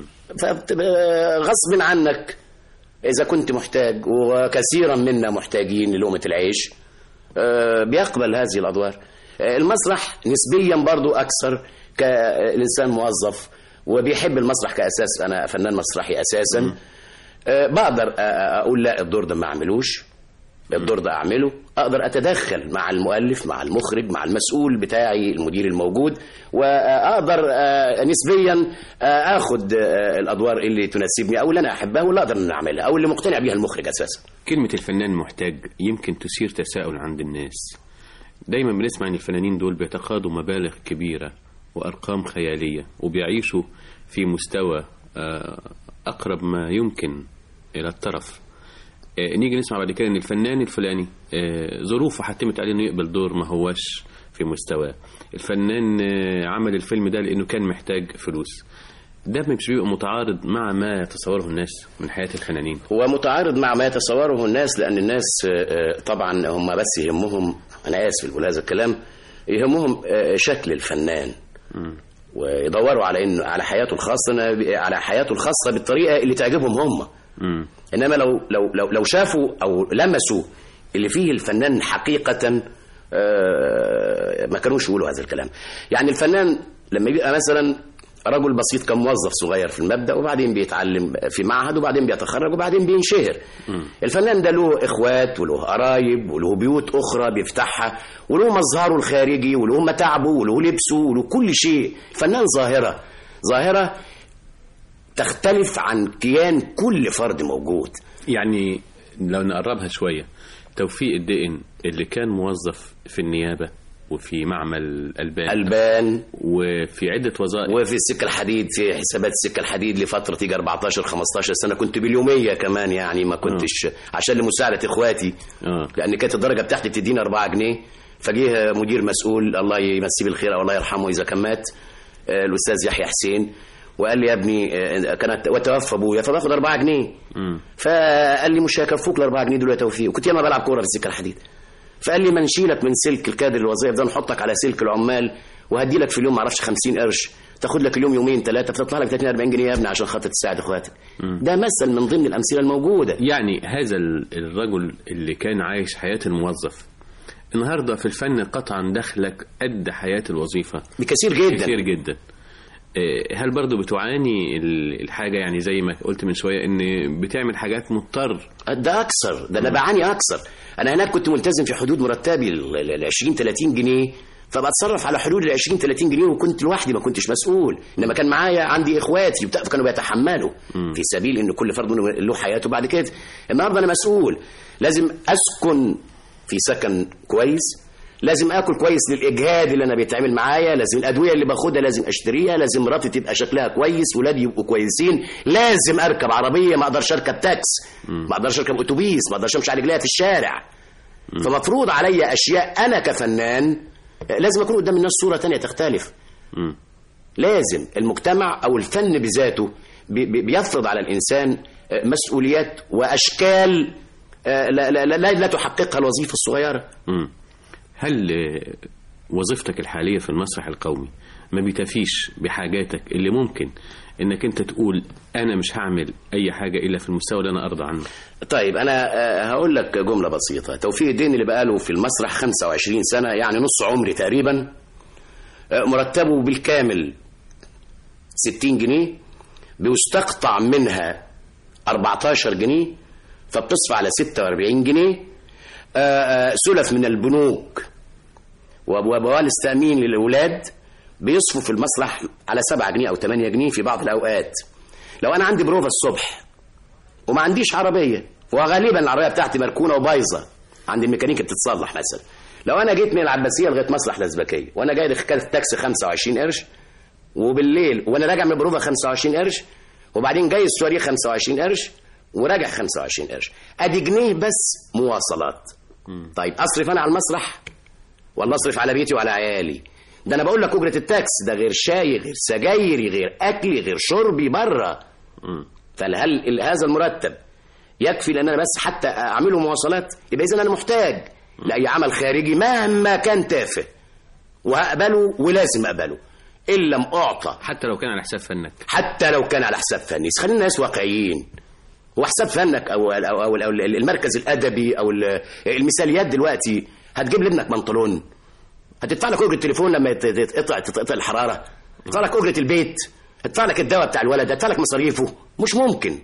فبتبقى غصب عنك اذا كنت محتاج وكثيرا منا محتاجين للقمه العيش آه، بيقبل هذه الادوار آه، المسرح نسبيا برضو اكثر كالانسان موظف وبيحب المسرح كاساس انا فنان مسرحي اساسا آه، بقدر آه، آه، اقول لا الدور ده ما اعملوش الدور ده اعمله اقدر اتدخل مع المؤلف مع المخرج مع المسؤول بتاعي المدير الموجود واقدر آه، نسبيا آه، اخد آه، الادوار اللي تناسبني او اللي انا احبها واللي اقدر ان اعملها او اللي مقتنع بيها المخرج اساسا كلمة الفنان محتاج يمكن تثير تساؤل عند الناس دايما بنسمع ان الفنانين دول بيتقاضوا مبالغ كبيرة وارقام خيالية وبيعيشوا في مستوى آه، اقرب ما يمكن الى الترف آه، نيجي نسمع بعد كده ان الفنان الفلاني آه، ظروفه حتمت عليه انه يقبل دور ما هوش في مستواه الفنان آه، عمل الفيلم ده لانه كان محتاج فلوس ده مش بيبقى متعارض مع ما يتصوره الناس من حياة الفنانين هو متعارض مع ما يتصوره الناس لان الناس آه، آه، طبعا هم بس يهمهم انا اسف بقول هذا الكلام يهمهم آه، شكل الفنان ويدوروا على انه على حياته الخاصه على حياته الخاصه بالطريقه اللي تعجبهم هم انما لو لو لو لو شافوا او لمسوا اللي فيه الفنان حقيقه آه، ما كانوش يقولوا هذا الكلام يعني الفنان لما يبقى مثلا رجل بسيط كموظف صغير في المبدا وبعدين بيتعلم في معهد وبعدين بيتخرج وبعدين بينشهر الفنان ده له اخوات وله قرايب وله بيوت اخرى بيفتحها وله مظهره الخارجي وله متاعبه وله لبسه وله كل شيء الفنان ظاهره ظاهره تختلف عن كيان كل فرد موجود يعني لو نقربها شوية توفيق الدقن اللي كان موظف في النيابة وفي معمل ألبان ألبان وفي عدة وظائف وفي السكة الحديد في حسابات السكة الحديد لفترة تيجي 14 15 سنة كنت باليومية كمان يعني ما كنتش عشان لمساعدة إخواتي لأن كانت الدرجة بتاعتي بتديني 4 جنيه فجيه مدير مسؤول الله يمسيه بالخير أو الله يرحمه إذا كان مات آه، الأستاذ يحيى حسين وقال لي يا ابني آه، كانت وتوفى ابويا فباخد 4 جنيه فقال لي مش هيكفوك ال 4 جنيه دول يا توفيق وكنت ياما بلعب كوره في السكه الحديد فقال لي ما نشيلك من سلك الكادر الوظيفي ده نحطك على سلك العمال وهدي لك في اليوم ما اعرفش 50 قرش تاخد لك اليوم يومين ثلاثه فتطلع لك 30 40 جنيه يا ابني عشان خاطر تساعد اخواتك ده مثل من ضمن الامثله الموجوده يعني هذا ال- الرجل اللي كان عايش حياة الموظف النهاردة في الفن قطعا دخلك قد حياة الوظيفة بكثير جدا كثير جدا آه، هل برضو بتعاني ال- الحاجة يعني زي ما قلت من شوية ان بتعمل حاجات مضطر ده اكثر ده انا بعاني اكثر انا هناك كنت ملتزم في حدود مرتبي ال 20 30 جنيه فبتصرف على حدود ال 20 30 جنيه وكنت لوحدي ما كنتش مسؤول انما كان معايا عندي اخواتي وبتاع كانوا بيتحملوا في سبيل ان كل فرد منهم له حياته بعد كده النهارده انا مسؤول لازم اسكن في سكن كويس لازم اكل كويس للاجهاد اللي انا بيتعمل معايا لازم الادويه اللي باخدها لازم اشتريها لازم مراتي تبقى شكلها كويس ولادي يبقوا كويسين لازم اركب عربيه ما اقدرش اركب تاكس ما اقدرش اركب اتوبيس ما اقدرش امشي على رجليا في الشارع فمفروض عليا اشياء انا كفنان لازم اكون قدام الناس صوره تانية تختلف لازم المجتمع او الفن بذاته بي- بي- بيفرض على الانسان آه، مسؤوليات واشكال آه، لا, لا, لا, لا تحققها الوظيفه الصغيره مم. هل آه، وظيفتك الحالية في المسرح القومي ما بيتفيش بحاجاتك اللي ممكن انك انت تقول انا مش هعمل اي حاجة الا في المستوى اللي انا ارضى عنه طيب انا آه، هقول لك جمله بسيطه توفيق الدين اللي بقاله في المسرح 25 سنه يعني نص عمري تقريبا آه، مرتبه بالكامل 60 جنيه بيستقطع منها 14 جنيه فبتصفى على 46 جنيه آه، آه، سلف من البنوك وبوالس تامين للاولاد بيصفوا في المسرح على 7 جنيه او 8 جنيه في بعض الاوقات لو انا عندي بروفا الصبح وما عنديش عربيه وغالبا العربيه بتاعتي مركونه وبايظه عند الميكانيكي بتتصلح مثلا لو انا جيت من العباسيه لغايه مسرح الازبكيه وانا جاي ركبت تاكسي 25 قرش وبالليل وانا راجع من البروفا 25 قرش وبعدين جاي السواري 25 قرش وراجع 25 قرش ادي جنيه بس مواصلات طيب اصرف انا على المسرح ولا اصرف على بيتي وعلى عيالي ده انا بقول لك اجره التاكس ده غير شاي غير سجايري غير اكلي غير شربي بره فهل ال- هذا المرتب يكفي لان انا بس حتى اعمله مواصلات يبقى اذا انا محتاج لاي عمل خارجي مهما كان تافه وهقبله ولازم اقبله ان لم اعطى حتى لو كان على حساب فنك حتى لو كان على حساب فني خلينا الناس واقعيين هو حساب فنك او او او, أو المركز الادبي او ال- المثاليات دلوقتي هتجيب لابنك بنطلون هتدفع لك اجره التليفون لما يت- تتقطع تتقطع الحراره هتدفع لك اجره البيت هتدفع لك الدواء بتاع الولد هتدفع لك مصاريفه مش ممكن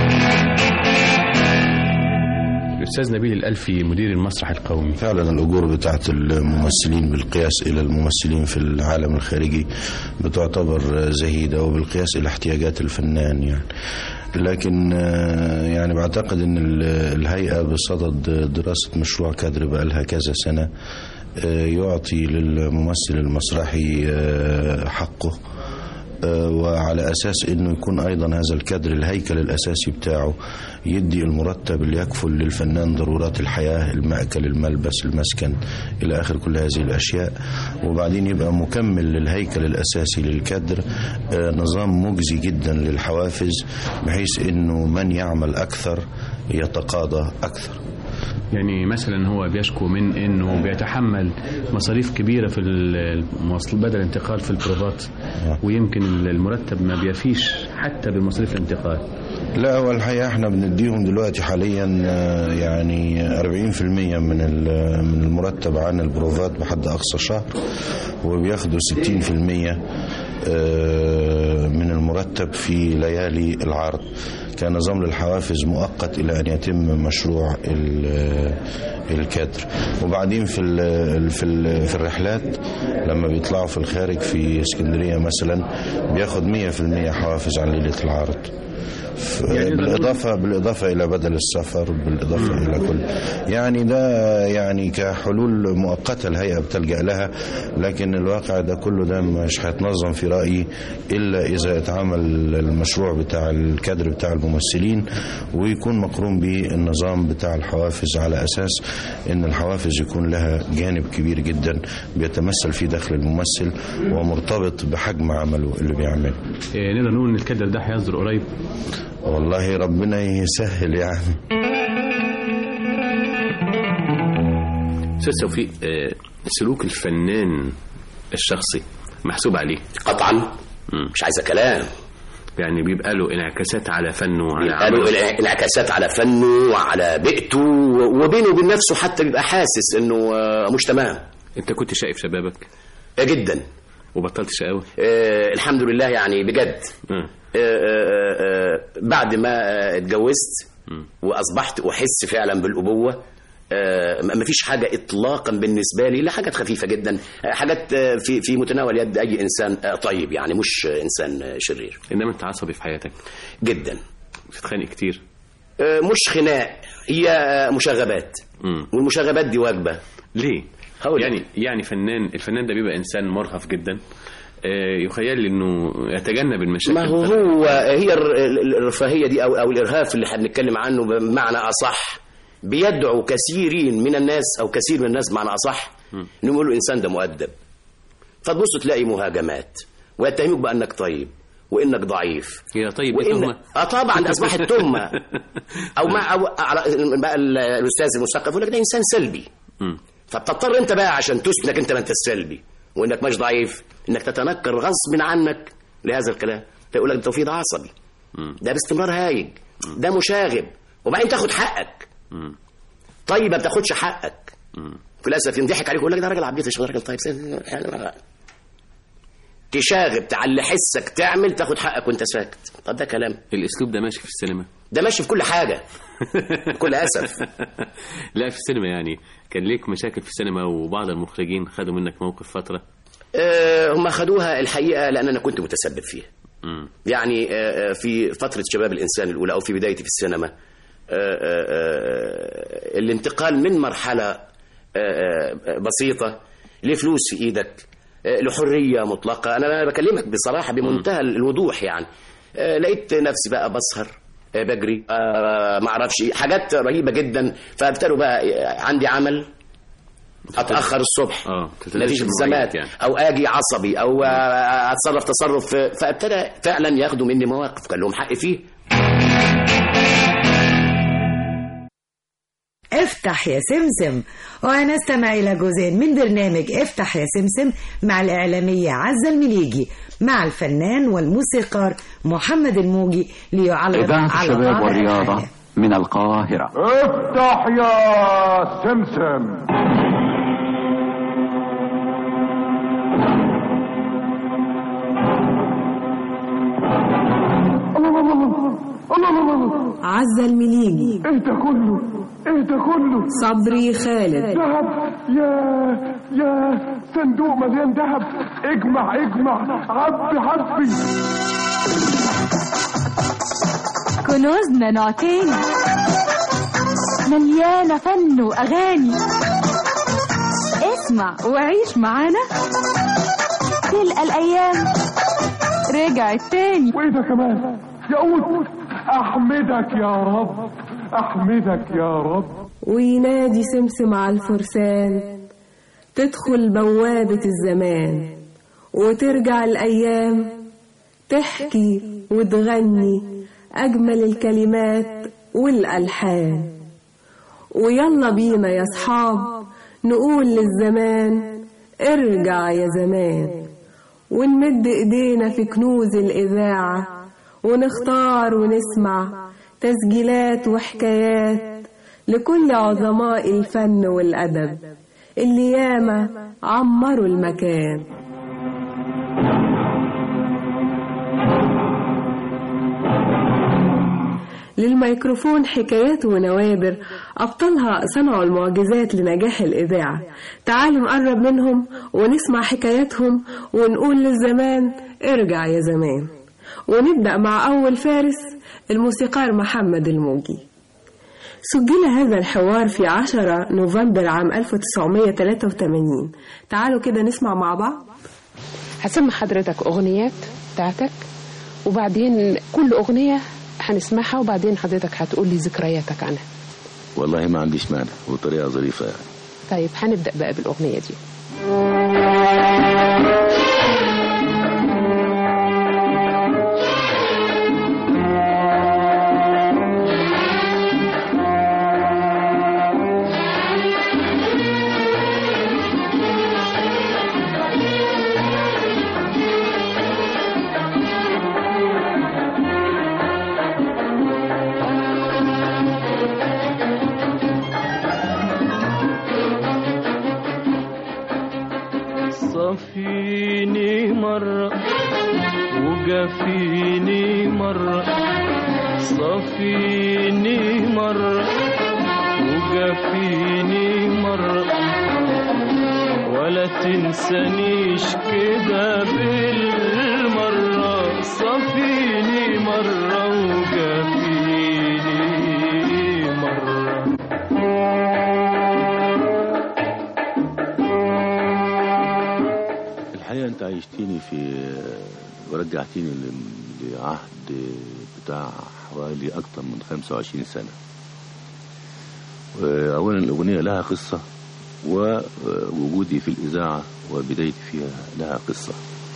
الاستاذ نبيل الالفي مدير المسرح القومي فعلا الأجور بتاعت الممثلين بالقياس إلى الممثلين في العالم الخارجي بتعتبر زهيدة وبالقياس إلى احتياجات الفنان يعني لكن آه، يعني بعتقد ان ال- الهيئة بصدد دراسة مشروع كادر بقى لها كذا سنة آه، يعطي للممثل المسرحي آه، حقه آه، وعلى أساس أنه يكون أيضا هذا الكادر الهيكل الأساسي بتاعه يدي المرتب اللي يكفل للفنان ضرورات الحياة المأكل الملبس المسكن إلى آخر كل هذه الأشياء وبعدين يبقى مكمل للهيكل الأساسي للكادر آه، نظام مجزي جدا للحوافز بحيث أنه من يعمل أكثر يتقاضى أكثر يعني مثلا هو بيشكو من انه بيتحمل مصاريف كبيره في المواصل بدل الانتقال في البروفات ويمكن المرتب ما بيفيش حتى بمصاريف الانتقال لا هو الحقيقة احنا بنديهم دلوقتي حاليا آه، يعني 40% من ال- من المرتب عن البروفات بحد أقصى شهر وبياخدوا 60% آه، من المرتب في ليالي العرض كان نظام للحوافز مؤقت إلى أن يتم مشروع ال- الكادر وبعدين في ال في ال في الرحلات لما بيطلعوا في الخارج في اسكندرية مثلا بياخد 100% حوافز عن ليلة العرض ف- بالإضافة بالإضافة إلى بدل السفر بالإضافة إلى كل يعني ده يعني كحلول مؤقتة الهيئة بتلجأ لها لكن الواقع ده كله ده مش هيتنظم في رأيي إلا إذا اتعمل المشروع بتاع الكادر بتاع الممثلين ويكون مقرون به النظام بتاع الحوافز على أساس إن الحوافز يكون لها جانب كبير جدا بيتمثل في دخل الممثل ومرتبط بحجم عمله اللي بيعمله إيه نقدر نقول ان الكادر ده هيصدر قريب والله ربنا يسهل يعني استاذ توفيق آه، سلوك الفنان الشخصي محسوب عليه قطعا مش عايزه كلام يعني بيبقى له انعكاسات على فنه وعلى قالوا عمله انعكاسات على فنه وعلى بيئته وبينه وبين نفسه حتى بيبقى حاسس انه آه، مش تمام انت كنت شايف شبابك آه، جدا وبطلت شقاوه آه الحمد لله يعني بجد آه. آه آه آه بعد ما آه اتجوزت واصبحت احس فعلا بالابوه آه ما فيش حاجه اطلاقا بالنسبه لي لا حاجات خفيفه جدا آه حاجات آه في في متناول يد اي انسان آه طيب يعني مش آه انسان آه شرير انما انت عصبي في حياتك جدا بتتخانق كتير آه مش خناق هي آه مشاغبات مم. والمشاغبات دي واجبه ليه هقول يعني يعني فنان الفنان ده بيبقى انسان مرهف جدا آه، يخيل لي انه يتجنب المشاكل ما هو هو هي الر- ال- الرفاهية دي أو, أو الإرهاف اللي احنا بنتكلم عنه بمعنى أصح بيدعو كثيرين من الناس أو كثير من الناس بمعنى أصح إنهم يقولوا الإنسان ده مؤدب فتبص تلاقي مهاجمات ويتهموك بأنك طيب وإنك ضعيف هي طيب وإن تهمة؟ اه طبعا ده اصبحت تهمه او ما او على بقى ال- الاستاذ المثقف يقول لك ده انسان سلبي مم. فبتضطر انت بقى عشان تثبت انت ما انت السلبي وانك مش ضعيف انك تتنكر غصب عنك لهذا الكلام فيقول لك ده توفيق عصبي ده باستمرار هايج ده مشاغب وبعدين تاخد حقك طيب ما بتاخدش حقك في الاسف ينضحك عليك يقول لك ده راجل عبيط مش راجل طيب تشاغب تعلي حسك تعمل تاخد حقك وانت ساكت طب ده كلام الاسلوب ده ماشي في السينما ده ماشي في كل حاجه بكل اسف لا في السينما يعني كان ليك مشاكل في السينما وبعض المخرجين خدوا منك موقف فتره آه، هم خدوها الحقيقه لان انا كنت متسبب فيها مم. يعني آه، آه، في فتره شباب الانسان الاولى او في بدايتي في السينما آه، آه، آه، الانتقال من مرحله آه، آه، بسيطه لفلوس في ايدك آه، لحريه مطلقه انا بكلمك بصراحه بمنتهى الوضوح يعني آه، لقيت نفسي بقى بسهر آه، بجري آه، ما اعرفش إيه، حاجات رهيبه جدا فابتدوا بقى آه، عندي عمل اتاخر الصبح اه نتيجه الزمات يعني. او اجي عصبي او آه، اتصرف تصرف آه، فابتدى فعلا ياخدوا مني مواقف كان لهم حق فيه افتح يا سمسم وهنستمع إلى جزء من برنامج افتح يا سمسم مع الإعلامية عزة المليجي مع الفنان والموسيقار محمد الموجي ليعلق إذاعة على الشباب طابع والرياضة الحياة. من القاهرة افتح يا سمسم عزة المليجي ايه ده كله ايه ده كله صبري خالد ذهب يا يا صندوق مليان ذهب اجمع اجمع عبي عبي كنوزنا نوع تاني مليانة فن وأغاني اسمع وعيش معانا تلقى الأيام رجعت تاني وايه ده كمان يقول احمدك يا رب احمدك يا رب وينادي سمسم على الفرسان تدخل بوابة الزمان وترجع الأيام تحكي وتغني أجمل الكلمات والألحان ويلا بينا يا صحاب نقول للزمان ارجع يا زمان ونمد ايدينا في كنوز الإذاعة ونختار ونسمع تسجيلات وحكايات لكل عظماء الفن والأدب اللي ياما عمروا المكان للميكروفون حكايات ونوادر أبطالها صنعوا المعجزات لنجاح الإذاعة تعالوا نقرب منهم ونسمع حكاياتهم ونقول للزمان ارجع يا زمان ونبدأ مع أول فارس الموسيقار محمد الموجي سجل هذا الحوار في 10 نوفمبر عام 1983 تعالوا كده نسمع مع بعض هسمع حضرتك أغنيات بتاعتك وبعدين كل أغنية هنسمعها وبعدين حضرتك هتقول لي ذكرياتك عنها والله ما عنديش مانع وطريقة ظريفة يعني طيب هنبدأ بقى بالأغنية دي صفيني مرة وقفيني مرة صفيني مرة وقفيني مرة ولا تنسانيش كده بالمرة صفيني مرة وقفيني مرة الحقيقة أنت عيشتيني في ورجعتيني ل- لعهد بتاع حوالي أكتر من 25 سنة أولا الأغنية لها قصة ووجودي في الإذاعة وبدايتي فيها لها قصة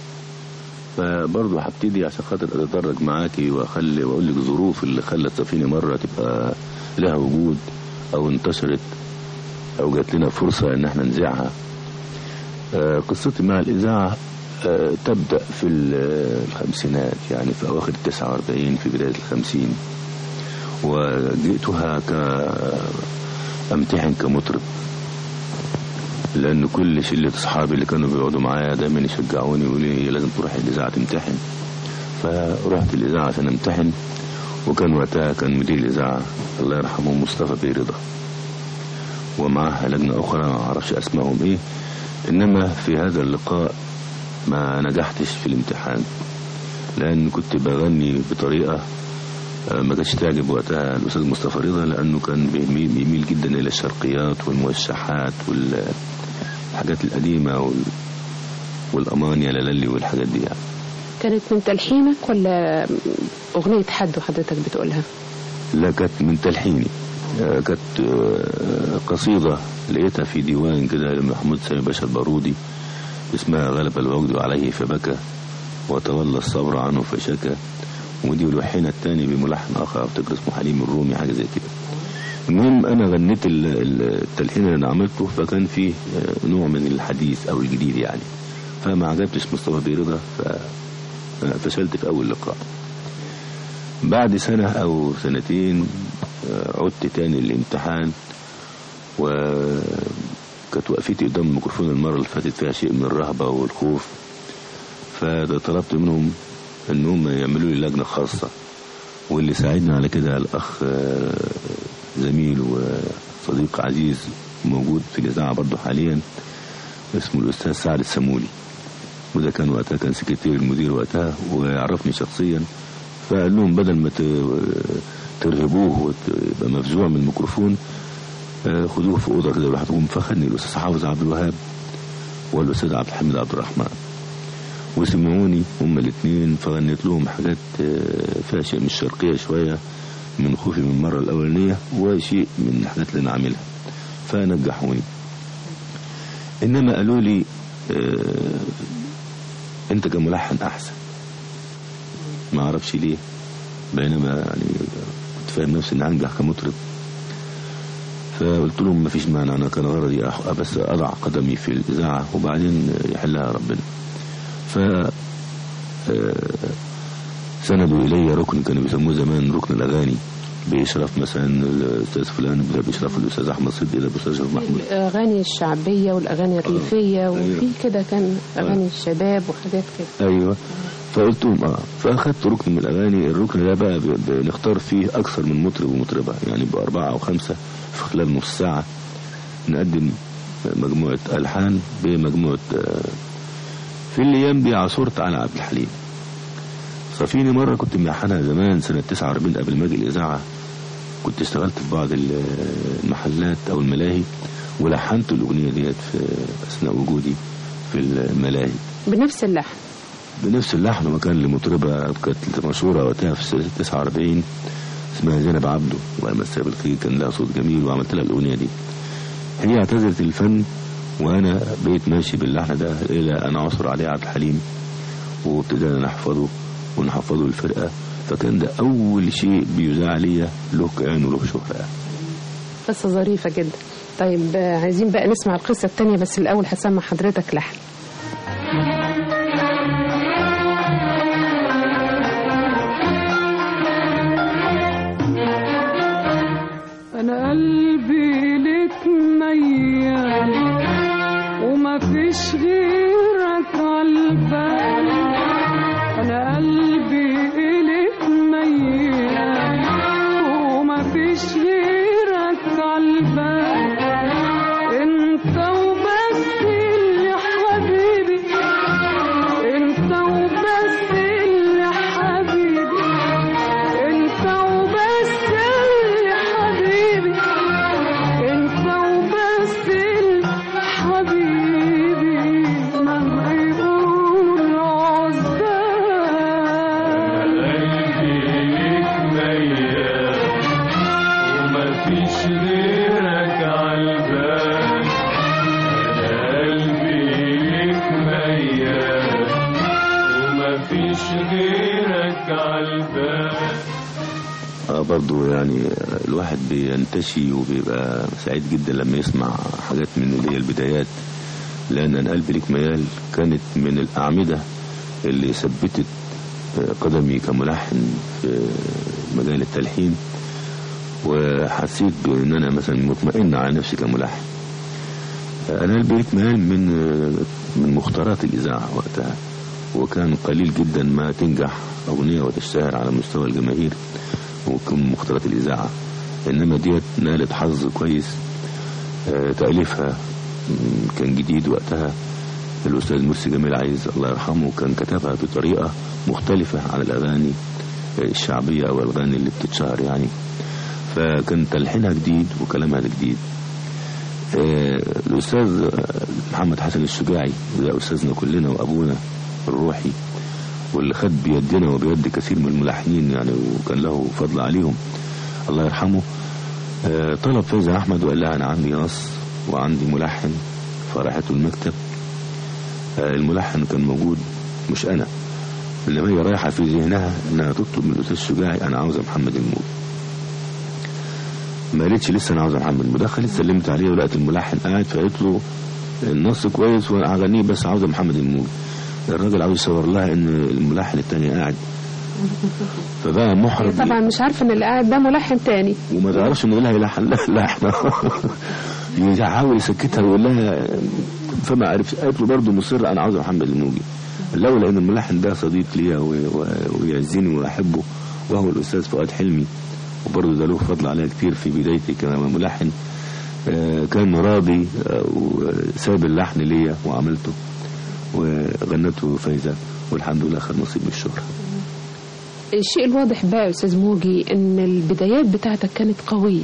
فبرضه هبتدي عشان خاطر أتدرج معاكي وأخلي وأقول لك ظروف اللي خلت سفينة مرة تبقى لها وجود أو انتشرت أو جات لنا فرصة إن احنا نذيعها آه، قصتي مع الإذاعة آه، تبدأ في ال- الخمسينات يعني في أواخر التسعة وأربعين في بداية الخمسين وجئتها كأمتحن كمطرب لأن كل شلة أصحابي اللي كانوا بيقعدوا معايا دايما يشجعوني يقولوا لي لازم تروح الإذاعة تمتحن فرحت الإذاعة عشان أمتحن وكان وقتها كان مدير الإذاعة الله يرحمه مصطفى بيه رضا ومعها لجنة أخرى ما أعرفش أسمائهم إيه إنما في هذا اللقاء ما نجحتش في الامتحان لأن كنت بغني بطريقة آه، ما كانتش تعجب وقتها الأستاذ مصطفى رضا لأنه كان بيميل بيميل جدا إلى الشرقيات والموشحات والحاجات القديمة وال... والأمان يا لالي والحاجات دي يعني. كانت من تلحينك ولا أغنية حد وحضرتك بتقولها لا كانت من تلحيني آه، كانت آه، قصيدة لقيتها في ديوان كده لمحمود سامي باشا البارودي اسمها غلب الوجد عليه فبكى وتولى الصبر عنه فشكى ودي والوحينة الثاني بملحن آخر أفتكر اسمه حليم الرومي حاجة زي كده المهم أنا غنيت ال- ال- التلحين اللي أنا عملته فكان فيه آه، نوع من الحديث أو الجديد يعني فما عجبتش مصطفى بيه رضا ففشلت في أول لقاء بعد سنة أو سنتين آه، عدت تاني للامتحان وكانت وقفتي قدام الميكروفون المرة اللي فاتت فيها شيء من الرهبة والخوف فطلبت منهم ان هم يعملوا لي لجنة خاصة واللي ساعدنا على كده الأخ آه، زميل وصديق عزيز موجود في الإذاعة برضه حاليا اسمه الأستاذ سعد السمولي وده كان وقتها كان سكرتير المدير وقتها ويعرفني شخصيا فقال لهم بدل ما ت- ترهبوه ويبقى مفزوع من الميكروفون آه، خدوه في اوضه كده لوحدهم فخدني الاستاذ حافظ عبد الوهاب والاستاذ عبد الحميد عبد الرحمن وسمعوني هما الاثنين فغنيت لهم حاجات آه، فيها شيء من الشرقيه شويه من خوفي من المره الاولانيه وشيء من الحاجات اللي انا عاملها فنجحوني انما قالوا لي آه، انت كملحن احسن ما اعرفش ليه بينما يعني كنت فاهم نفسي اني انجح كمطرب فقلت لهم ما فيش مانع انا كان غرضي أح- بس اضع قدمي في الاذاعه وبعدين يحلها ربنا ف آه، سندوا الي ركن كانوا بيسموه زمان ركن الاغاني بيشرف مثلا الاستاذ فلان ده بيشرف الاستاذ احمد صدقي ده بيشرف أشرف محمود الأغاني الشعبية والأغاني الريفية وفي كده كان أغاني الشباب وحاجات كده ايوه فقلت لهم اه فاخدت ركن من الاغاني الركن ده بقى ب- بنختار فيه اكثر من مطرب ومطربه يعني باربعه او خمسه في خلال نص ساعه نقدم مجموعه الحان بمجموعه آه، في الايام دي عثرت على عبد الحليم صفيني مره كنت ملحنها زمان سنه 49 قبل ما اجي الاذاعه كنت اشتغلت في بعض ال- المحلات او الملاهي ولحنت الاغنيه ديت في اثناء وجودي في الملاهي بنفس اللحن بنفس اللحن وكان لمطربة كانت مشهورة وقتها في سنة 49 اسمها زينب عبده الله يمسها بالخير كان لها صوت جميل وعملت لها الأغنية دي هي اعتزلت الفن وأنا بقيت ماشي باللحن ده إلى أن عثر عليه عبد الحليم وابتدينا نحفظه ونحفظه الفرقة فكان ده أول شيء بيذاع ليا له كيان وله شهرة قصة ظريفة جدا طيب آه، عايزين بقى نسمع القصة التانية بس الأول هسمع حضرتك لحن انا قلبي لك ميال وما فيش غيرك عالبال انا قلبي لك ميال وما فيش غيرك عالبال انت وبس اللي حبيبي انت وبس اللي حبيبي انت وبس اللي حبيبي انت وبس اللي حبيبي مهما يقول عزال ومفيش غيرك عالبال انا قلبي ليك ميال ومفيش غيرك عالبال آه برضو يعني آه، الواحد بينتشي وبيبقى سعيد جدا لما يسمع حاجات من اللي هي البدايات لأن أنا قلبي ليك ميال كانت من الأعمدة اللي ثبتت آه، قدمي كملحن في مجال التلحين وحسيت بأن أنا مثلا مطمئن على نفسي كملحن آه، أنا قلبي ليك ميال من آه، من مختارات الإذاعة وقتها وكان قليل جدا ما تنجح أغنية وتشتهر على مستوى الجماهير وكم مختارات الإذاعة إنما ديت نالت حظ كويس آه، تأليفها مم، كان جديد وقتها الأستاذ مرسي جميل عايز الله يرحمه كان كتبها بطريقة مختلفة عن الأغاني آه، الشعبية أو الأغاني اللي بتتشهر يعني فكان تلحينها جديد وكلامها جديد آه، الأستاذ آه، محمد حسن الشجاعي ده أستاذنا كلنا وأبونا الروحي واللي خد بيدنا وبيد كثير من الملحنين يعني وكان له فضل عليهم الله يرحمه آه، طلب فايزة أحمد وقال لها أنا عندي نص وعندي ملحن فرحته المكتب آه، الملحن كان موجود مش أنا إنما هي رايحة في ذهنها إنها تطلب من الأستاذ الشجاعي أنا عاوزة محمد الموج ما قالتش لسه أنا عاوزة محمد الموج دخلت سلمت عليه ولقيت الملحن قاعد فقالت له النص كويس وأنا هغنيه بس عاوزة محمد الموج الراجل عاوز يصور لها ان الملحن التاني قاعد فبقى محرج طبعا مش عارفه ان اللي قاعد ده ملحن تاني وما تعرفش ان لها يلحن لا لا احنا يحاول يسكتها ويقول لها فما عرفش قالت له برضه مصر انا عاوز محمد الموجي لولا ان الملحن ده صديق ليا و- و- ويعزني واحبه وهو الاستاذ فؤاد حلمي وبرضه ده له فضل عليا كتير في بدايتي كملحن آه، كان راضي آه، وساب اللحن ليا وعملته وغنته فايزة والحمد لله خد نصيب من الشهرة الشيء الواضح بقى يا استاذ موجي ان البدايات بتاعتك كانت قويه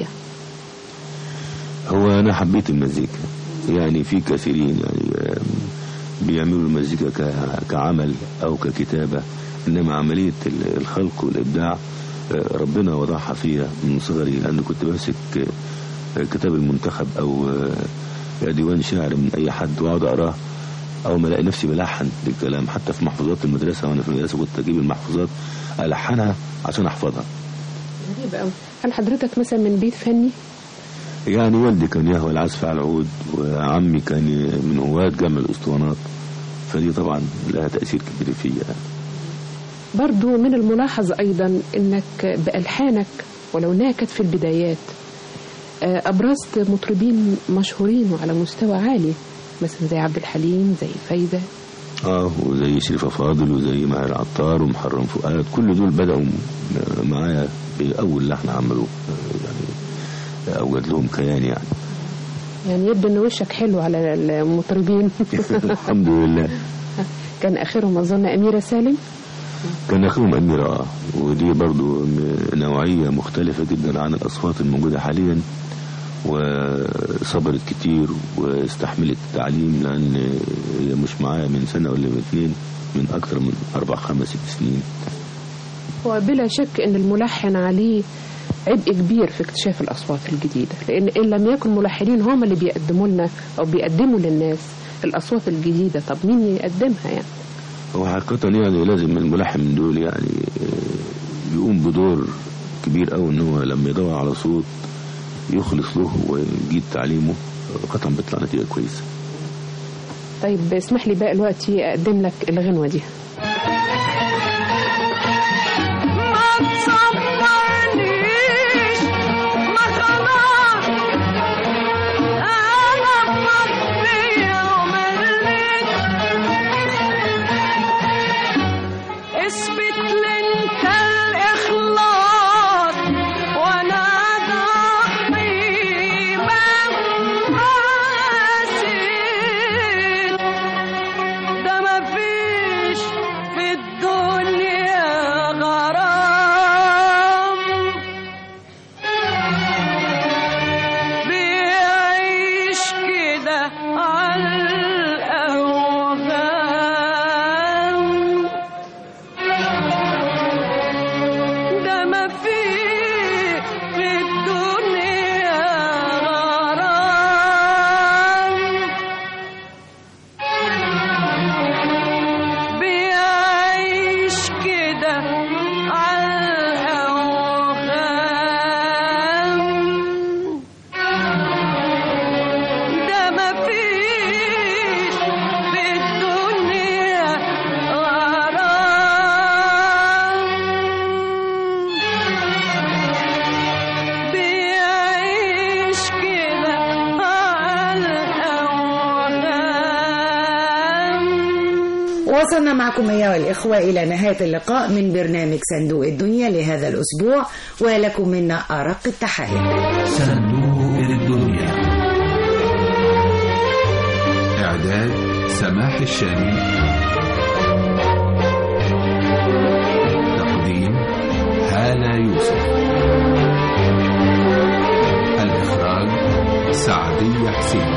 هو أنا حبيت المزيكا يعني في كثيرين يعني آم، بيعملوا المزيكا ك- كعمل أو ككتابة إنما عملية ال- الخلق والإبداع آه، ربنا وضعها فيها من صغري لأن كنت بمسك آه، كتاب المنتخب أو آه، ديوان شعر من أي حد وأقعد أقراه أو ما ألاقي نفسي بلحن للكلام حتى في محفوظات المدرسة وأنا في المدرسة كنت أجيب المحفوظات ألحنها عشان أحفظها غريب قوي هل حضرتك مثلا من بيت فني يعني والدي كان يهوى العزف على العود وعمي كان من هواة جمع الاسطوانات فدي طبعا لها تأثير كبير فيا يعني. برضو من الملاحظ ايضا انك بالحانك ولو انها كانت في البدايات آه، ابرزت مطربين مشهورين وعلى مستوى عالي مثلا زي عبد الحليم زي فايده اه وزي شريفة فاضل وزي ماهر عطار ومحرم فؤاد كل دول بدأوا م- معايا بأول لحن عملوه يعني أوجد لهم كيان يعني يعني يبدو ان وشك حلو على المطربين الحمد لله كان اخرهم اظن اميره سالم كان أخوهم أميرة آه ودي برضو م- نوعية مختلفة جدا عن الأصوات الموجودة حاليا وصبرت كتير واستحملت التعليم لأن هي مش معايا من سنة ولا من اتنين من أكثر من أربع خمس ست سنين وبلا شك ان الملحن عليه عبء كبير في اكتشاف الاصوات الجديده لان ان لم يكن ملحنين هم اللي بيقدموا لنا او بيقدموا للناس الاصوات الجديده طب مين يقدمها يعني هو حقيقة يعني لازم الملحن من دول يعني آه، يقوم بدور كبير قوي ان هو لما يدور على صوت يخلص له ويجيد تعليمه آه، قطعا بيطلع نتيجة كويسة طيب اسمح لي بقى دلوقتي اقدم لك الغنوه دي ما تصبرنيش ما خلاص انا مطفية ومليت اثبت لانت الاخلاص وانا ضحي مهما قاسيت ده مفيش وصلنا معكم أيها الإخوة إلى نهاية اللقاء من برنامج صندوق الدنيا لهذا الأسبوع ولكم منا أرق التحايا صندوق الدنيا إعداد سماح الشامي تقديم هالة يوسف الإخراج سعدية حسين